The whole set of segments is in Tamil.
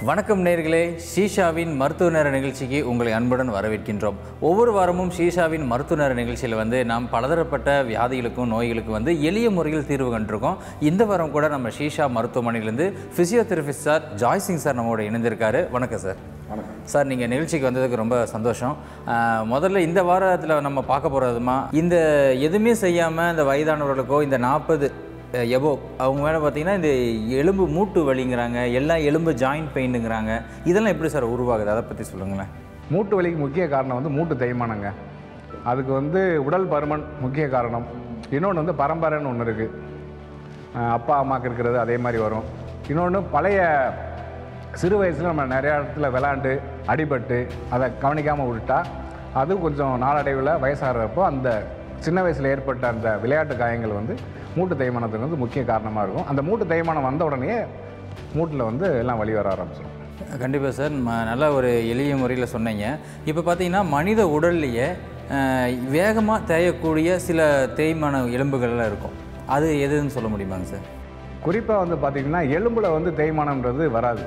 வணக்கம் நேர்களே ஷீஷாவின் மருத்துவ நேர நிகழ்ச்சிக்கு உங்களை அன்புடன் வரவேற்கின்றோம் ஒவ்வொரு வாரமும் ஷீஷாவின் மருத்துவ நேர நிகழ்ச்சியில் வந்து நாம் பலதரப்பட்ட வியாதிகளுக்கும் நோய்களுக்கும் வந்து எளிய முறையில் தீர்வு கண்டிருக்கோம் இந்த வாரம் கூட நம்ம ஷீஷா மருத்துவமனையிலேருந்து physiotherapist sir Joy Singh sir நம்மோட இணைந்திருக்காரு வணக்கம் சார் சார் நீங்கள் நிகழ்ச்சிக்கு வந்ததுக்கு ரொம்ப சந்தோஷம் ஆஹ், முதல்ல இந்த வாரத்தில் நம்ம பார்க்க போகிறதுமா இந்த எதுவுமே செய்யாமல் இந்த வயதானவர்களுக்கோ இந்த நாற்பது எபோ அவங்க மேலே பார்த்தீங்கன்னா இந்த எலும்பு மூட்டு வலிங்கிறாங்க எல்லாம் எலும்பு ஜாயிண்ட் பெயினுங்கிறாங்க இதெல்லாம் எப்படி சார் உருவாகுது அதை பற்றி சொல்லுங்களேன் மூட்டு வலிக்கு முக்கிய காரணம் வந்து மூட்டு தேய்மானங்க அதுக்கு வந்து உடல் பருமன் முக்கிய காரணம் இன்னொன்று வந்து பரம்பரைன்னு ஒன்று இருக்குது அப்பா அம்மாவுக்கு இருக்கிறது அதே மாதிரி வரும் இன்னொன்று பழைய சிறு வயசில் நம்ம நிறையா இடத்துல விளாண்டு அடிபட்டு அதை கவனிக்காமல் விட்டுட்டா அது கொஞ்சம் நாளடைவில் வயசாகிறப்போ அந்த சின்ன வயசில் ஏற்பட்ட அந்த விளையாட்டு காயங்கள் வந்து மூட்டு தேய்மானத்துக்கு வந்து முக்கிய காரணமாக இருக்கும் அந்த மூட்டு தேய்மானம் வந்த உடனே மூட்டில் வந்து எல்லாம் வலி வர ஆரம்பிச்சிடும் கண்டிப்பாக சார் ம நல்ல ஒரு எளிய முறையில் சொன்னீங்க இப்போ பார்த்தீங்கன்னா மனித உடல்லையே வேகமாக தேயக்கூடிய சில தேய்மான எலும்புகள்லாம் இருக்கும் அது எதுன்னு சொல்ல முடியுமாங்க சார் குறிப்பாக வந்து பார்த்தீங்கன்னா எலும்பில் வந்து தேய்மானம்ன்றது வராது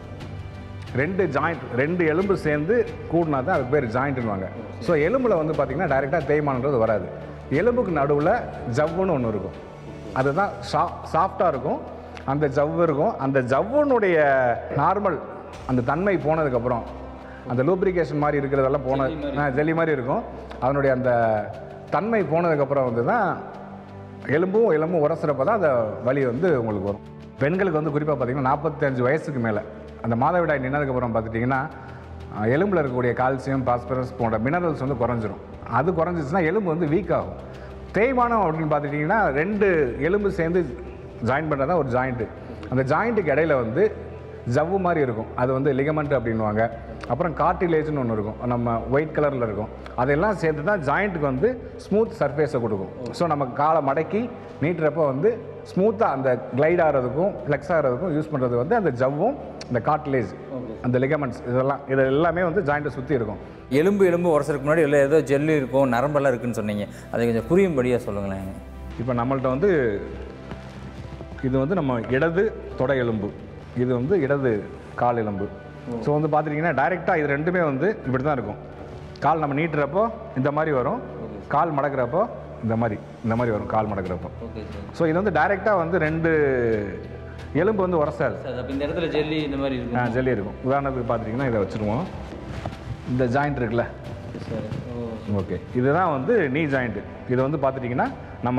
ரெண்டு ஜாயிண்ட் ரெண்டு எலும்பு சேர்ந்து கூடினா தான் அதுக்கு பேர் ஜாயிண்ட்னுவாங்க ஸோ எலும்பில் வந்து பார்த்தீங்கன்னா டைரெக்டாக தேய்மானம்ன்றது வராது எலும்புக்கு நடுவில் ஜவ்வுன்னு ஒன்று இருக்கும் அதுதான் சா சாஃப்டாக இருக்கும் அந்த ஜவ்வு இருக்கும் அந்த ஜவ்வுனுடைய நார்மல் அந்த தன்மை போனதுக்கப்புறம் அந்த லூப்ரிகேஷன் மாதிரி இருக்கிறதெல்லாம் போன ஜெல்லி மாதிரி இருக்கும் அதனுடைய அந்த தன்மை போனதுக்கப்புறம் வந்து தான் எலும்பும் எலும்பும் உரசுறப்ப தான் அந்த வலி வந்து உங்களுக்கு வரும் பெண்களுக்கு வந்து குறிப்பாக பார்த்தீங்கன்னா நாற்பத்தஞ்சு வயசுக்கு மேலே அந்த மாதவிடாய் நின்னதுக்கப்புறம் பார்த்துட்டிங்கன்னா அஹ், எலும்பில் இருக்கக்கூடிய கால்சியம் பாஸ்பரஸ் போன்ற மினரல்ஸ் வந்து குறைஞ்சிரும் அது குறைஞ்சிச்சுன்னா எலும்பு வந்து வீக் ஆகும் தேய்மானம் அப்படின்னு பார்த்துட்டிங்கன்னா ரெண்டு எலும்பு சேர்ந்து ஜாயின் பண்ணுறது தான் ஒரு ஜாயிண்ட்டு அந்த ஜாயிண்ட்டுக்கு இடையில வந்து ஜவ்வு மாதிரி இருக்கும் அது வந்து லிகமெண்ட் அப்படின்வாங்க அப்புறம் கார்டிலேஜ்னு ஒன்று இருக்கும் நம்ம ஒயிட் கலரில் இருக்கும் அதெல்லாம் சேர்த்து தான் ஜாயிண்ட்டுக்கு வந்து ஸ்மூத் சர்ஃபேஸை கொடுக்கும் ஸோ நம்ம காலை மடக்கி நீட்டுறப்ப வந்து ஸ்மூத்தாக அந்த கிளைட் ஆகிறதுக்கும் ஃப்ளெக்ஸ் ஆகிறதுக்கும் யூஸ் பண்ணுறது வந்து அந்த ஜவ்வும் இந்த கார்டிலேஜ் அந்த லிகமெண்ட்ஸ் இதெல்லாம் இது எல்லாமே வந்து ஜாயிண்ட்டை சுற்றி இருக்கும் எலும்பு எலும்பு உரசறதுக்கு முன்னாடி இல்லை ஏதோ ஜெல்லு இருக்கும் நரம்பெல்லாம் இருக்குன்னு சொன்னீங்க அதை கொஞ்சம் புரியும்படியாக சொல்லுங்களேன் இப்போ நம்மள்ட்ட வந்து இது வந்து நம்ம இடது தொடை எலும்பு இது வந்து இடது கால் எலும்பு ஸோ வந்து பார்த்துட்டிங்கன்னா டைரெக்டாக இது ரெண்டுமே வந்து இப்படி தான் இருக்கும் கால் நம்ம நீட்டுறப்போ இந்த மாதிரி வரும் கால் மடக்கிறப்போ இந்த மாதிரி இந்த மாதிரி வரும் கால் மடக்கிறப்போ ஓகே சார் ஸோ இது வந்து டைரெக்டாக வந்து ரெண்டு எலும்பு வந்து உரசாது சார் அப்போ இந்த இடத்துல ஜெல்லி இந்த மாதிரி இருக்கும் ஆ ஜெல்லி இருக்கும் உதாரணத்துக்கு பார்த்துட்டிங்கன்னா இதை வச்சுருவோம் இந்த ஜாயிண்ட் இருக்குல்ல சார் ஓ ஓகே இதுதான் வந்து நீ ஜாயிண்ட்டு இது வந்து பார்த்துட்டிங்கன்னா நம்ம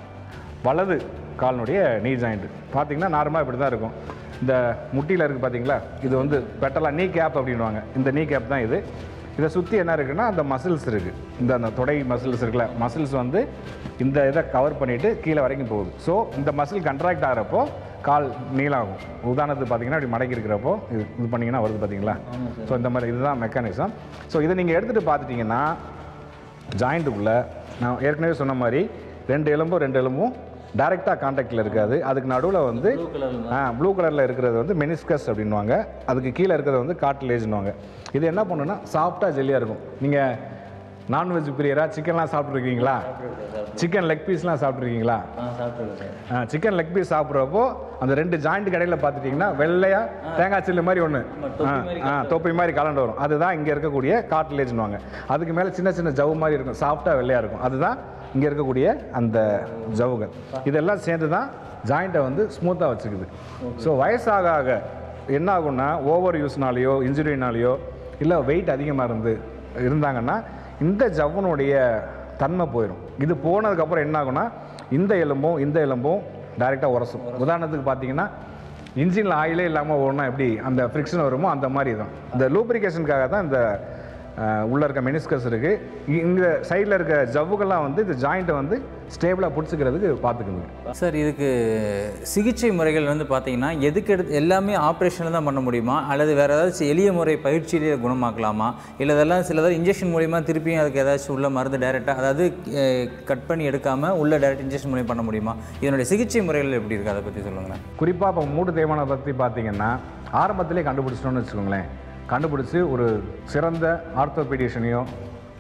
வலது காலினுடைய நீ ஜாயிண்ட்டு பார்த்தீங்கன்னா நார்மலாக இப்படி தான் இருக்கும் இந்த முட்டியில் இருக்குது பார்த்தீங்களா இது வந்து பெட்டலாக நீ கேப் அப்படின்வாங்க இந்த நீ கேப் தான் இது இதை சுற்றி என்ன இருக்குன்னா அந்த மசில்ஸ் இருக்குது இந்த அந்த தொடை மசில்ஸ் இருக்குல்ல மசில்ஸ் வந்து இந்த இதை கவர் பண்ணிவிட்டு கீழே வரைக்கும் போகுது ஸோ இந்த மசில் கண்ட்ராக்ட் ஆகிறப்போ கால் நீளாகும் உதாரணத்துக்கு பார்த்தீங்கன்னா இப்படி மடக்கி இருக்கிறப்போ இது இது பண்ணிங்கன்னா வருது பார்த்தீங்களா ஸோ இந்த மாதிரி இதுதான் மெக்கானிசம் ஸோ இதை நீங்கள் எடுத்துகிட்டு பார்த்துட்டிங்கன்னா ஜாயிண்ட்டுக்குள்ளே நான் ஏற்கனவே சொன்ன மாதிரி ரெண்டு எலும்பும் ரெண்டு எலும்பும் டைரெக்டாக காண்டாக்டில் இருக்காது அதுக்கு நடுவில் வந்து ஆ ப்ளூ கலரில் இருக்கிறது வந்து மெனிஸ்கஸ் அப்படின்வாங்க அதுக்கு கீழே இருக்கிறது வந்து காட்லேஜ்னுவாங்க இது என்ன பண்ணுன்னா சாஃப்டாக ஜெல்லியாக இருக்கும் நீங்கள் நான்வெஜ் பிரியரா சிக்கன்லாம் சாப்பிட்ருக்கீங்களா சிக்கன் லெக் பீஸ்லாம் சாப்பிட்ருக்கீங்களா ஆ சாப்பிட்ருக்கேன் சார் சிக்கன் லெக் பீஸ் சாப்பிட்றப்போ அந்த ரெண்டு ஜாயிண்ட் கடையில் பார்த்துட்டிங்கன்னா வெள்ளையா தேங்காய் சில்லு மாதிரி ஒன்று ஆ தொப்பி மாதிரி கலண்டு வரும் அதுதான் இங்கே இருக்கக்கூடிய கார்ட்லேஜ்னுவாங்க அதுக்கு மேலே சின்ன சின்ன ஜவ்வு மாதிரி இருக்கும் சாஃப்டாக வெள்ளையாக இருக்கும் அதுதான் இங்கே இருக்கக்கூடிய அந்த ஜவ்வுகள் இதெல்லாம் சேர்ந்து தான் ஜாயிண்ட்டை வந்து ஸ்மூத்தாக வச்சுக்குது ஸோ வயசாக ஆக என்ன ஆகும்னா ஓவர் யூஸ்னாலேயோ இன்ஜுரினாலேயோ இல்லை வெயிட் அதிகமாக இருந்து இருந்தாங்கன்னா இந்த ஜவ்வுனுடைய தன்மை போயிடும் இது போனதுக்கப்புறம் என்ன ஆகும்னா இந்த எலும்பும் இந்த எலும்பும் டைரெக்டாக உரசும் உதாரணத்துக்கு பார்த்தீங்கன்னா இன்ஜினில் ஆயிலே இல்லாமல் ஓடனா எப்படி அந்த ஃப்ரிக்ஷன் வருமோ அந்த மாதிரி தான் இந்த லூப்ரிகேஷனுக்காக தான் இந்த அஹ், உள்ள இருக்க மெனிஸ்கஸ் இருக்குது இந்த சைடில் இருக்க ஜவ்வுகள்லாம் வந்து இந்த ஜாயிண்ட்டை வந்து ஸ்டேபிளாக பிடிச்சிக்கிறதுக்கு பார்த்துக்குங்க சார் இதுக்கு சிகிச்சை முறைகள் வந்து பார்த்தீங்கன்னா எதுக்கு எடுத்து எல்லாமே ஆப்ரேஷனில் தான் பண்ண முடியுமா அல்லது வேறு ஏதாச்சும் எளிய முறை பயிற்சியிலேயே குணமாக்கலாமா இல்லை இதெல்லாம் சிலதெல்லாம் இன்ஜெக்ஷன் மூலிமா திருப்பியும் அதுக்கு ஏதாச்சும் உள்ள மருந்து டைரெக்டாக அதாவது கட் பண்ணி எடுக்காமல் உள்ள டைரக்ட் இன்ஜெக்ஷன் மூலியம் பண்ண முடியுமா இதனுடைய சிகிச்சை முறைகள் எப்படி இருக்குது அதை பற்றி சொல்லுங்களேன் குறிப்பாக இப்போ மூட்டு தேய்மானம் பற்றி பார்த்தீங்கன்னா ஆரம்பத்திலே கண்டுபிடிச்சிட்டோம்னு வச்சுக்கோங்களேன் கண்டுபிடிச்சி ஒரு சிறந்த ஆர்த்தோபீடிஷனையோ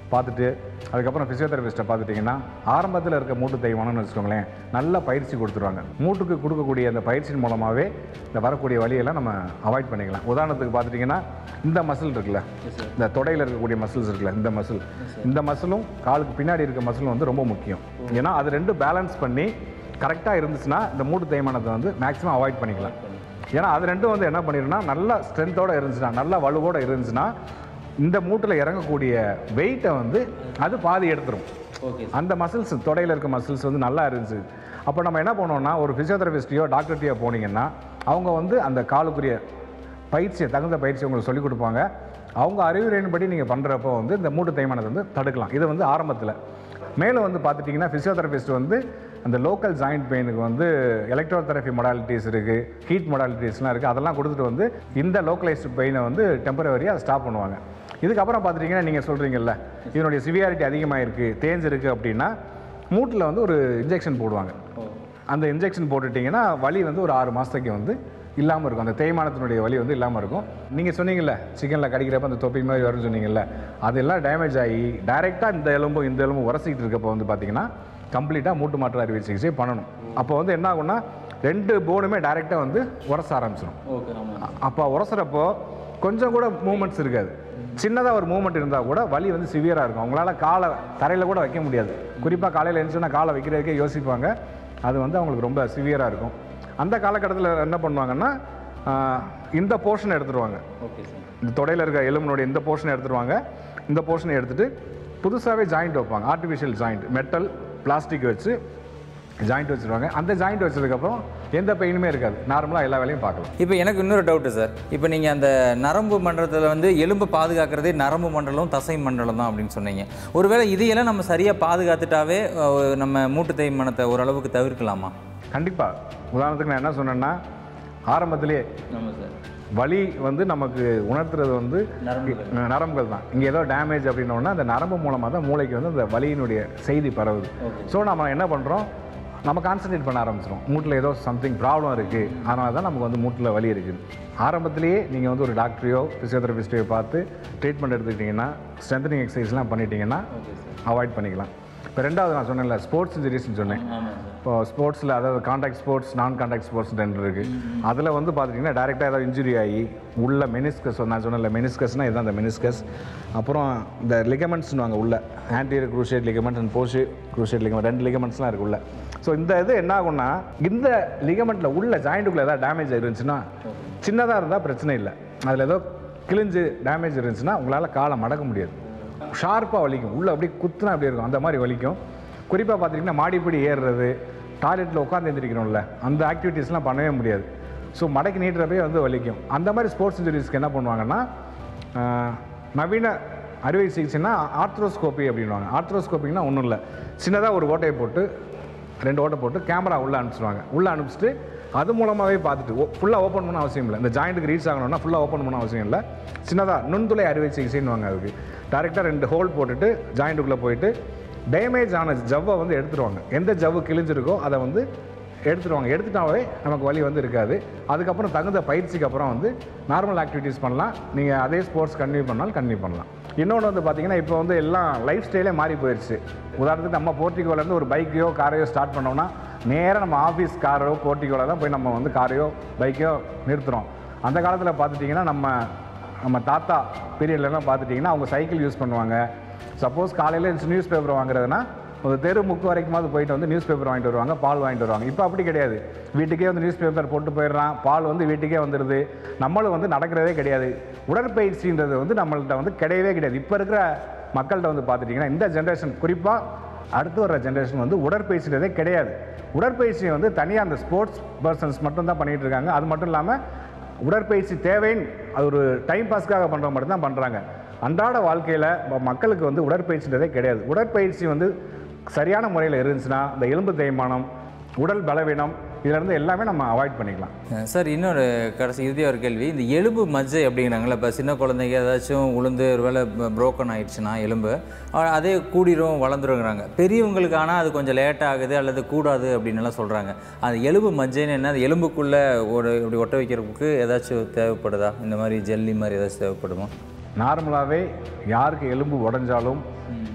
பார்த்துட்டு அதுக்கப்புறம் ஃபிசியோதெரபிஸ்ட்டை பார்த்துட்டிங்கன்னா ஆரம்பத்தில் இருக்க மூட்டு தேய்மானம்னு வச்சுக்கோங்களேன் நல்ல பயிற்சி கொடுத்துருவாங்க மூட்டுக்கு கொடுக்கக்கூடிய அந்த பயிற்சியின் மூலமாகவே இந்த வரக்கூடிய வழியெல்லாம் நம்ம அவாய்ட் பண்ணிக்கலாம் உதாரணத்துக்கு பார்த்துட்டிங்கன்னா இந்த மசில் இருக்குல்ல இந்த தொடையில் இருக்கக்கூடிய மசில்ஸ் இருக்குல்ல இந்த மசில் இந்த மசிலும் காலுக்கு பின்னாடி இருக்க மசிலும் வந்து ரொம்ப முக்கியம் ஏன்னா அது ரெண்டும் பேலன்ஸ் பண்ணி கரெக்டாக இருந்துச்சுன்னா இந்த மூட்டு தேய்மானத்தை வந்து மேக்ஸிமம் அவாய்ட் பண்ணிக்கலாம் ஏன்னா அது ரெண்டும் வந்து என்ன பண்ணிடும்னா நல்ல ஸ்ட்ரென்த்தோட இருந்துச்சுன்னா நல்ல வலுவோட இருந்துச்சுன்னா இந்த மூட்டில் இறங்கக்கூடிய வெயிட்டை வந்து அது பாதி எடுத்துரும் ஓகே அந்த மசில்ஸ் தொடையில் இருக்க மசில்ஸ் வந்து நல்லா இருந்துச்சு அப்போ நம்ம என்ன பண்ணோம்னா ஒரு ஃபிசியோதெரபிஸ்டையோ டாக்டர்கிட்டயோ போனீங்கன்னா அவங்க வந்து அந்த காலுக்குரிய பயிற்சியை தகுந்த பயிற்சி உங்களுக்கு சொல்லிக் கொடுப்பாங்க அவங்க அறிவுரையின்படி நீங்கள் பண்ணுறப்போ வந்து இந்த மூட்டு தேய்மானத்தை வந்து தடுக்கலாம் இது வந்து ஆரம்பத்தில் மேலும் வந்து பார்த்துட்டிங்கன்னா ஃபிசியோதெரபிஸ்ட் வந்து அந்த லோக்கல் ஜாயிண்ட் பெயினுக்கு வந்து எலக்ட்ரோதெரபி மொடாலிட்டிஸ் இருக்குது ஹீட் மொடாலிட்டிஸ்லாம் இருக்குது அதெல்லாம் கொடுத்துட்டு வந்து இந்த லோக்கலைஸ்டு பெயினை வந்து டெம்பரவரியாக ஸ்டாப் பண்ணுவாங்க இதுக்கப்புறம் பார்த்துட்டிங்கன்னா நீங்கள் சொல்கிறீங்கல்ல இதனுடைய சிவியாரிட்டி அதிகமாக இருக்குது தேஞ்சிருக்கு அப்படின்னா மூட்டில் வந்து ஒரு இன்ஜெக்ஷன் போடுவாங்க அந்த இன்ஜெக்ஷன் போட்டுட்டிங்கன்னா வலி வந்து ஒரு ஆறு மாதத்துக்கு வந்து இல்லாமல் இருக்கும் அந்த தேய்மானத்தினுடைய வலி வந்து இல்லாமல் இருக்கும் நீங்கள் சொன்னீங்கல்ல சிக்கனில் கடிக்கிறப்ப அந்த தொப்பி மாதிரி வரும்னு சொன்னீங்கல்ல அதெல்லாம் டேமேஜ் ஆகி டைரெக்டாக இந்த எலும்பும் இந்த எலும்பும் உரசிக்கிட்டு இருக்கப்போ வந்து பார்த்தீங்கன்னா கம்ப்ளீட்டாக மூட்டு மாற்று அறுவை சிகிச்சை பண்ணணும் அப்போ வந்து என்ன ஆகும்னா ரெண்டு போனுமே டைரெக்டாக வந்து உரச ஆரம்பிச்சிடும் ஓகே ஆமாம் அப்போ உரசுறப்போ கொஞ்சம் கூட மூமெண்ட்ஸ் இருக்காது சின்னதாக ஒரு மூமெண்ட் இருந்தால் கூட வலி வந்து சிவியராக இருக்கும் அவங்களால காலை தரையில் கூட வைக்க முடியாது குறிப்பாக காலையில் எழுந்துச்சுன்னா காலை வைக்கிறதுக்கே யோசிப்பாங்க அது வந்து அவங்களுக்கு ரொம்ப சிவியராக இருக்கும் அந்த காலகட்டத்தில் என்ன பண்ணுவாங்கன்னா ஆஹ், இந்த போர்ஷன் எடுத்துருவாங்க ஓகே சார் இந்த தொடையில் இருக்க எலும்பினுடைய இந்த போர்ஷனை எடுத்துருவாங்க இந்த போர்ஷனை எடுத்துட்டு புதுசாகவே ஜாயிண்ட் வைப்பாங்க ஆர்டிஃபிஷியல் ஜாயிண்ட் மெட்டல் பிளாஸ்டிக் வச்சு ஜாயிண்ட் வச்சுருவாங்க அந்த ஜாயிண்ட் வச்சதுக்கப்புறம் எந்த பெயினுமே இருக்காது நார்மலாக எல்லா வேலையும் பார்க்கலாம் இப்போ எனக்கு இன்னொரு டவுட்டு சார் இப்போ நீங்கள் அந்த நரம்பு மண்டலத்தில் வந்து எலும்பு பாதுகாக்கிறதே நரம்பு மண்டலம் தசை மண்டலம் தான் அப்படின்னு சொன்னீங்க ஒருவேளை இதையெல்லாம் நம்ம சரியாக பாதுகாத்துட்டாவே அஹ், நம்ம மூட்டு தேய்மானத்தை ஓரளவுக்கு தவிர்க்கலாமா கண்டிப்பாக உதாரணத்துக்கு நான் என்ன சொன்னேன்னா ஆரம்பத்திலேயே ஆமாம் சார் வலி வந்து நமக்கு உணர்த்துறது வந்து நரம்புகள். அஹ், நரம்புகள் தான் இங்கே ஏதோ டேமேஜ் அப்படின்னோடனே அந்த நரம்பு மூலமாக தான் மூளைக்கு வந்து அந்த வலியினுடைய செய்தி பரவுது ஸோ நம்ம என்ன பண்ணுறோம் நம்ம கான்சன்ட்ரேட் பண்ண ஆரம்பிச்சிடும் மூட்டில் ஏதோ சம்திங் ப்ராப்ளம் இருக்குது அதனால தான் நமக்கு வந்து மூட்டில் வலி இருக்குது ஆரம்பத்திலேயே நீங்கள் வந்து ஒரு டாக்டரையோ ஃபிசியோதெரபிஸ்டையோ பார்த்து ட்ரீட்மெண்ட் எடுத்துக்கிட்டிங்கன்னா ஸ்ட்ரென்தனிங் எக்ஸசைஸ்லாம் பண்ணிட்டீங்கன்னா அவாய்ட் பண்ணிக்கலாம் இப்போ ரெண்டாவது நான் சொன்னேன்ல ஸ்போர்ட்ஸ் இன்ஜுரிஸ்னு சொன்னேன் ஆமாம் சார் இப்போ ஸ்போர்ட்ஸில் அதாவது காண்டாக்ட் ஸ்போர்ட்ஸ் நான் காண்டாக்ட் ஸ்போர்ட்ஸ் ரெண்டு இருக்குது அதில் வந்து பார்த்துட்டிங்கன்னா டேரெக்டாக ஏதாவது இன்ஜுரி ஆகி உள்ள மெனிஸ்கஸ் நான் சொன்னல மெனிஸ்கஸ்னால் இதுதான் அந்த மெனிஸ்கஸ் அப்புறம் இந்த லிகமெண்ட்ஸ்னு வாங்க உள்ள anterior cruciate ligament and posterior cruciate ligament ரெண்டு லிகமெண்ட்ஸ்லாம் இருக்கு உள்ள ஸோ இந்த இது என்ன ஆகும்னா இந்த லிகமெண்ட்டில் உள்ள ஜாயிண்ட்டுக்குள்ளே ஏதாவது டேமேஜ் இருந்துச்சுன்னா சின்னதாக இருந்தால் பிரச்சனை இல்லை அதில் ஏதோ கிழிஞ்சு டேமேஜ் இருந்துச்சுன்னா உங்களால் காலை மடக்க முடியாது ஷார்ப்பாக வலிக்கும் உள்ளே அப்படியே குத்துனா அப்படி இருக்கும் அந்த மாதிரி வலிக்கும் குறிப்பாக பார்த்தீங்கன்னா மாடிப்படி ஏறுறது டாய்லெட்டில் உட்காந்து எந்திரிக்கணும்ல அந்த ஆக்டிவிட்டீஸ்லாம் பண்ணவே முடியாது ஸோ மடக்கி நீட்டுறப்பே வந்து வலிக்கும் அந்த மாதிரி ஸ்போர்ட்ஸ் இன்ஜுரிஸ்க்கு என்ன பண்ணுவாங்கன்னா ஆஹ், நவீன அறுவை சிகிச்சைனா ஆர்த்ரோஸ்கோப்பி அப்படின்வாங்க ஆர்த்ரோஸ்கோப்பிங்னா ஒன்றும் இல்லை சின்னதாக ஒரு ஓட்டையை போட்டு ரெண்டு ஓட்டை போட்டு கேமரா உள்ளே அனுப்பிச்சிடுவாங்க உள்ளே அனுப்பிச்சிட்டு அது மூலமாகவே பார்த்துட்டு ஃபுல்லாக ஓப்பன் பண்ண அவசியம் இல்லை இந்த ஜாயிண்ட்டுக்கு ரீச் ஆகணும்னா ஃபுல்லாக ஓப்பன் பண்ண அவசியம் இல்லை சின்னதாக நுண்துளை அறுவை சிகிச்சைன்னுவாங்க அதுக்கு டேரெக்டாக ரெண்டு ஹோல் போட்டுட்டு ஜாயிண்ட்டுக்குள்ளே போயிட்டு டேமேஜ் ஆன ஜவ்வை வந்து எடுத்துருவாங்க எந்த ஜவ்வு கிழிஞ்சிருக்கோ அதை வந்து எடுத்துருவாங்க எடுத்துட்டாவே நமக்கு வலி வந்து இருக்காது அதுக்கப்புறம் தகுந்த பயிற்சிக்கு அப்புறம் வந்து நார்மல் ஆக்டிவிட்டீஸ் பண்ணலாம் நீங்கள் அதே ஸ்போர்ட்ஸ் கன்டினியூ பண்ணாலும் கன்டினியூ பண்ணலாம் இன்னொன்று வந்து பார்த்தீங்கன்னா இப்போ வந்து எல்லாம் லைஃப் ஸ்டைலே மாறி போயிடுச்சு உதாரணத்துக்கு நம்ம போர்ட்டிகோலேருந்து ஒரு பைக்கையோ காரையோ ஸ்டார்ட் பண்ணோம்னா நேராக நம்ம ஆஃபீஸ் காரோ போர்ட்டிகோவில் தான் போய் நம்ம வந்து காரையோ பைக்கையோ நிறுத்துகிறோம் அந்த காலத்தில் பார்த்துட்டிங்கன்னா நம்ம நம்ம தாத்தா பீரியட்லலாம் பார்த்துட்டிங்கன்னா அவங்க சைக்கிள் யூஸ் பண்ணுவாங்க சப்போஸ் காலையில் நியூஸ் பேப்பர் வாங்குறதுனா ஒரு தெரு முக்கு வரைக்குமாவது போயிட்டு வந்து நியூஸ் பேப்பர் வாங்கிட்டு வருவாங்க பால் வாங்கிட்டு வருவாங்க இப்போ அப்படி கிடையாது வீட்டுக்கே வந்து நியூஸ் பேப்பர் போட்டு போயிடுறான் பால் வந்து வீட்டுக்கே வந்துடுது நம்மளும் வந்து நடக்கிறதே கிடையாது உடற்பயிற்சின்றது வந்து நம்மள்ட்ட வந்து கிடையவே கிடையாது இப்போ இருக்கிற மக்கள்கிட்ட வந்து பார்த்துட்டிங்கன்னா இந்த ஜென்ரேஷன் குறிப்பாக அடுத்து வர ஜென்ரேஷன் வந்து உடற்பயிற்சின்றதே கிடையாது உடற்பயிற்சியை வந்து தனியாக அந்த ஸ்போர்ட்ஸ் பர்சன்ஸ் மட்டும் தான் பண்ணிகிட்டு இருக்காங்க அது மட்டும் இல்லாமல் உடற்பயிற்சி தேவைன்னு அது ஒரு டைம் பாஸ்க்காக பண்ணுற மட்டும் தான் பண்ணுறாங்க அன்றாட வாழ்க்கையில் மக்களுக்கு வந்து உடற்பயிற்சின்றதே கிடையாது உடற்பயிற்சி வந்து சரியான முறையில் இருந்துச்சுன்னா இந்த எலும்பு தேய்மானம் உடல் பலவீனம் இதிலிருந்து எல்லாமே நம்ம அவாய்ட் பண்ணிக்கலாம் சார் இன்னொரு கடைசி இறுதியாக ஒரு கேள்வி இந்த எலும்பு மஜ்ஜை அப்படிங்கிறாங்களே இப்போ சின்ன குழந்தைங்க ஏதாச்சும் உளுந்து ஒரு வேளை புரோக்கன் ஆயிடுச்சுன்னா எலும்பு அஹ் அதே கூடிரும் வளர்ந்துருங்கிறாங்க பெரியவங்களுக்கு ஆனால் அது கொஞ்சம் லேட் ஆகுது அல்லது கூடாது அப்படின்னு எல்லாம் சொல்கிறாங்க அந்த எலும்பு மஜ்ஜைன்னு என்ன அது எலும்புக்குள்ளே ஒரு இப்படி ஒட்ட வைக்கிறதுக்கு ஏதாச்சும் தேவைப்படுதா இந்த மாதிரி ஜெல்லி மாதிரி ஏதாச்சும் தேவைப்படுமா நார்மலாகவே யாருக்கு எலும்பு உடஞ்சாலும்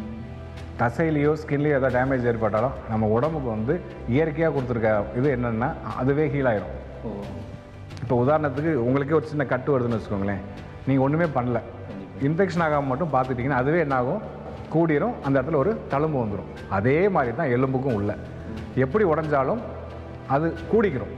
தசையிலையோ ஸ்கின்லேயோ ஏதாவது டேமேஜ் ஏற்பட்டாலும் நம்ம உடம்புக்கு வந்து இயற்கையாக கொடுத்துருக்க இது என்னென்னா அதுவே ஹீல் ஆயிரும் இப்போ உதாரணத்துக்கு உங்களுக்கே ஒரு சின்ன கட்டு வருதுன்னு வச்சுக்கோங்களேன் நீங்கள் ஒன்றுமே பண்ணல இன்ஃபெக்ஷன் ஆகாமல் மட்டும் பார்த்துட்டிங்கன்னா அதுவே என்ன ஆகும் கூடிரும் அந்த இடத்துல ஒரு தழும்பு வந்துடும் அதே மாதிரி தான் எலும்புக்கும் உள்ள எப்படி உடஞ்சாலும் அது கூடிக்கிறோம்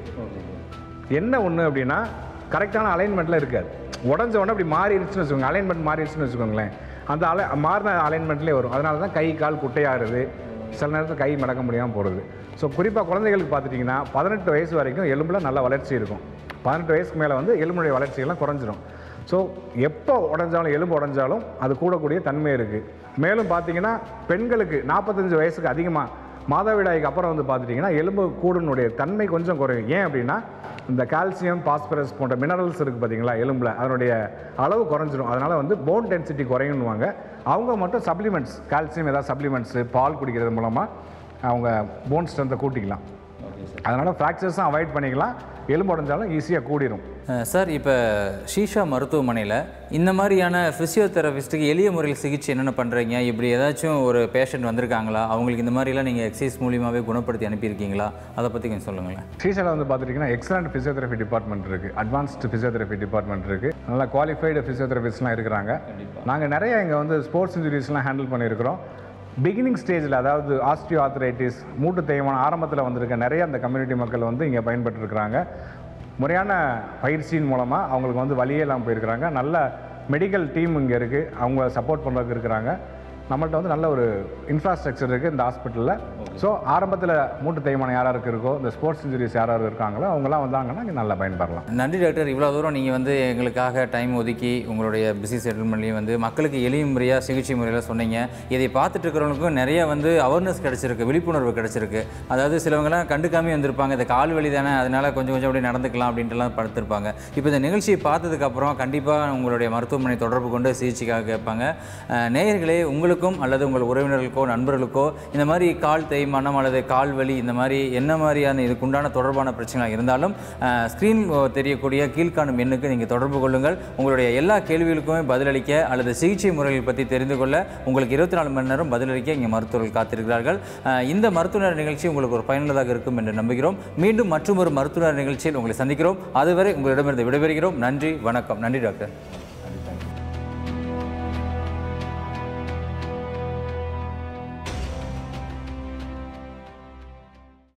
என்ன ஒன்று அப்படின்னா கரெக்டான அலைன்மெண்ட்டில் இருக்காது உடஞ்ச உடனே அப்படி மாறிடுச்சுன்னு வச்சுக்கோங்க அலைன்மெண்ட் மாறிடுச்சுன்னு வச்சுக்கோங்களேன் அந்த அலை மாறின அலைன்மெண்ட்லேயே வரும் அதனால தான் கை கால் குட்டையாகிறது சில நேரத்தில் கை மடக்க முடியாமல் போகிறது ஸோ குறிப்பாக குழந்தைகளுக்கு பார்த்துட்டிங்கன்னா பதினெட்டு வயசு வரைக்கும் எலும்புல நல்ல வளர்ச்சி இருக்கும் பதினெட்டு வயசுக்கு மேலே வந்து எலும்புடைய வளர்ச்சிகள்லாம் குறைஞ்சிரும் ஸோ எப்போ உடஞ்சாலும் எலும்பு உடஞ்சாலும் அது கூடக்கூடிய தன்மை இருக்குது மேலும் பார்த்தீங்கன்னா பெண்களுக்கு நாற்பத்தஞ்சு வயசுக்கு அதிகமாக மாதவிடாய்க்கு அப்புறம் வந்து பார்த்துட்டிங்கன்னா எலும்பு கூடுனுடைய தன்மை கொஞ்சம் குறையும் ஏன் அப்படின்னா இந்த கால்சியம் பாஸ்பரஸ் போன்ற மினரல்ஸ் இருக்குது பார்த்தீங்களா எலும்பில் அதனுடைய அளவு குறைஞ்சிரும் அதனால் வந்து போன் டென்சிட்டி குறையுன்னுவாங்க அவங்க மட்டும் சப்ளிமெண்ட்ஸ் கால்சியம் ஏதாவது சப்ளிமெண்ட்ஸு பால் குடிக்கிறது மூலமாக அவங்க போன் ஸ்ட்ரென்த்தை கூட்டிக்கலாம் அதனால் ஃப்ராக்சர்ஸும் அவாய்ட் பண்ணிக்கலாம் எலும்பு உடஞ்சாலும் ஈஸியாக கூடிரும் அஹ் சார் இப்போ ஷீஷா மருத்துவமனையில் இந்த மாதிரியான ஃபிசியோதெரபிஸ்ட்டுக்கு எளிய முறையில் சிகிச்சை என்னென்ன பண்ணுறீங்க இப்படி ஏதாச்சும் ஒரு பேஷண்ட் வந்திருக்காங்களா அவங்களுக்கு இந்த மாதிரிலாம் நீங்கள் எக்ஸசைஸ் மூலியமாகவே குணப்படுத்தி அனுப்பியிருக்கீங்களா அதை பற்றி கொஞ்சம் சொல்லுங்களேன் ஸ்ரீசைலம் வந்து பார்த்துட்டிங்கன்னா எக்ஸலண்ட் ஃபிசியோதெரபி டிபார்ட்மெண்ட் இருக்குது அட்வான்ஸ்டு ஃபிசியோதெரபி டிபார்ட்மெண்ட் இருக்குது நல்லா குவாலிஃபைடு ஃபிசியோதெரபிஸ்ட்லாம் இருக்கிறாங்க நாங்கள் நிறைய இங்கே வந்து ஸ்போர்ட்ஸ் இன்ஜுரிஸ்லாம் ஹேண்டில் பண்ணியிருக்கிறோம் பிகினிங் ஸ்டேஜில் அதாவது ஆஸ்டியோ ஆர்த்தரைட்டிஸ் மூட்டு தேய்மானம் ஆரம்பத்தில் வந்திருக்க நிறைய அந்த கம்யூனிட்டி மக்கள் வந்து இங்கே பயன்பட்டுருக்கிறாங்க முறையான பயிற்சியின் மூலமாக அவங்களுக்கு வந்து வழியே இல்லாமல் போயிருக்கிறாங்க நல்ல மெடிக்கல் டீம் இங்கே இருக்குது அவங்க சப்போர்ட் பண்ணுறதுக்கு இருக்கிறாங்க நம்மள்ட்ட வந்து நல்ல ஒரு இன்ஃப்ராஸ்ட்ரக்சர் இருக்குது இந்த ஹாஸ்பிட்டலில் ஸோ ஆரம்பத்தில் மூட்டு தேய்மானம் யார் யாருக்கு இருக்கோ இந்த ஸ்போர்ட்ஸ் இன்ஜுரிஸ் யார் யார் இருக்காங்களோ அவங்களாம் வந்தாங்கன்னா இங்கே நல்லா பயன்பெறலாம் நன்றி டாக்டர் இவ்வளோ தூரம் நீங்கள் வந்து எங்களுக்காக டைம் ஒதுக்கி உங்களுடைய பிஸி செட்டில்மெண்ட்லேயும் வந்து மக்களுக்கு எளிய முறையாக சிகிச்சை முறையில் சொன்னீங்க இதை பார்த்துட்டு இருக்கிறவங்களுக்கும் நிறைய வந்து அவேர்னஸ் கிடச்சிருக்கு விழிப்புணர்வு கிடச்சிருக்கு அதாவது சிலவங்கலாம் கண்டுக்காமே வந்திருப்பாங்க இந்த கால் வலி தானே அதனால் கொஞ்சம் கொஞ்சம் அப்படியே நடந்துக்கலாம் அப்படின்ட்டுலாம் படுத்திருப்பாங்க இப்போ இந்த நிகழ்ச்சியை பார்த்ததுக்கப்புறம் கண்டிப்பாக உங்களுடைய மருத்துவமனை தொடர்பு கொண்டு சிகிச்சைக்காக கேட்பாங்க அஹ், நேயர்களே உங்களுக்கும் அல்லது உங்கள் உறவினர்களுக்கோ நண்பர்களுக்கோ இந்த மாதிரி கால் தேய்மானம் அல்லது கால் வலி இந்த மாதிரி என்ன மாதிரியான இதுக்குண்டான தொடர்பான பிரச்சனைகள் இருந்தாலும் ஸ்க்ரீன் தெரியக்கூடிய கீழ்காணும் எண்ணுக்கு நீங்கள் தொடர்பு கொள்ளுங்கள் உங்களுடைய எல்லா கேள்விகளுக்குமே பதிலளிக்க அல்லது சிகிச்சை முறைகள் பற்றி தெரிந்து கொள்ள உங்களுக்கு இருபத்தி நாலு மணி நேரம் பதிலளிக்க இங்கே மருத்துவர்கள் காத்திருக்கிறார்கள் அஹ், இந்த மருத்துவர் நிகழ்ச்சி உங்களுக்கு ஒரு பயனுள்ளதாக இருக்கும் என்று நம்புகிறோம் மீண்டும் மற்றும் ஒரு மருத்துவர் நிகழ்ச்சியில் உங்களை சந்திக்கிறோம் அதுவரை உங்களிடமிருந்து விடைபெறுகிறோம் நன்றி வணக்கம் நன்றி டாக்டர்